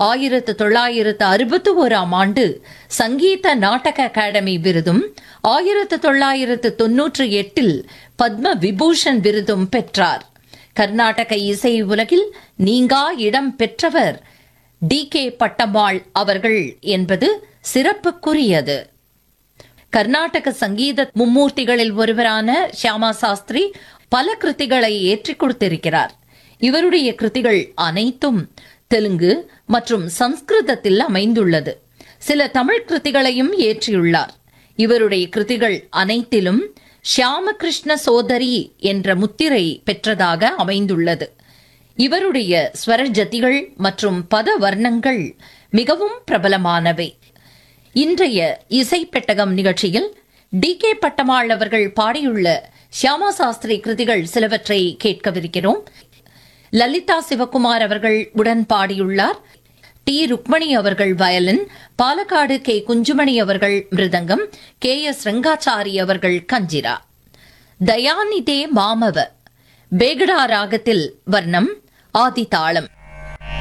ஆயிரத்து தொள்ளாயிரத்து அறுபத்தி ஓராம் ஆண்டு சங்கீத நாடக அகாடமி விருதும் ஆயிரத்து தொள்ளாயிரத்து தொன்னூற்றி எட்டில் பத்ம விபூஷன் விருதும் பெற்றார் கர்நாடக இசை உலகில் நீங்கா இடம் பெற்றவர் டி கே பட்டம்மாள் அவர்கள் என்பது சிறப்புக்குரியது கர்நாடக சங்கீத மும்மூர்த்திகளில் ஒருவரான ஷியாமா சாஸ்திரி பல கிருதிகளை ஏற்றிக் கொடுத்திருக்கிறார் இவருடைய கிருதிகள் அனைத்தும் தெலுங்கு மற்றும் சம்ஸ்கிருதத்தில் அமைந்துள்ளது சில தமிழ் கிருதிகளையும் ஏற்றியுள்ளார் இவருடைய கிருதிகள் அனைத்திலும் ஷியாமகிருஷ்ண சோதரி என்ற முத்திரை பெற்றதாக அமைந்துள்ளது இவருடைய ஸ்வரஜதிகள் மற்றும் பத வர்ணங்கள் மிகவும் பிரபலமானவை இன்றைய இசை பெட்டகம் நிகழ்ச்சியில் டி கே பட்டமாள் அவர்கள் பாடியுள்ள ஷியாமா சாஸ்திரி கிருதிகள் சிலவற்றை கேட்கவிருக்கிறோம் லலிதா சிவகுமார் அவர்கள் உடன் பாடியுள்ளார் டி ருக்மணி அவர்கள் வயலின் பாலக்காடு கே குஞ்சுமணி அவர்கள் மிருதங்கம் கே எஸ் ரங்காச்சாரி அவர்கள் கஞ்சிரா தயாநிதே மாமவ பேகடா ராகத்தில் வர்ணம் ஆதிதாளம்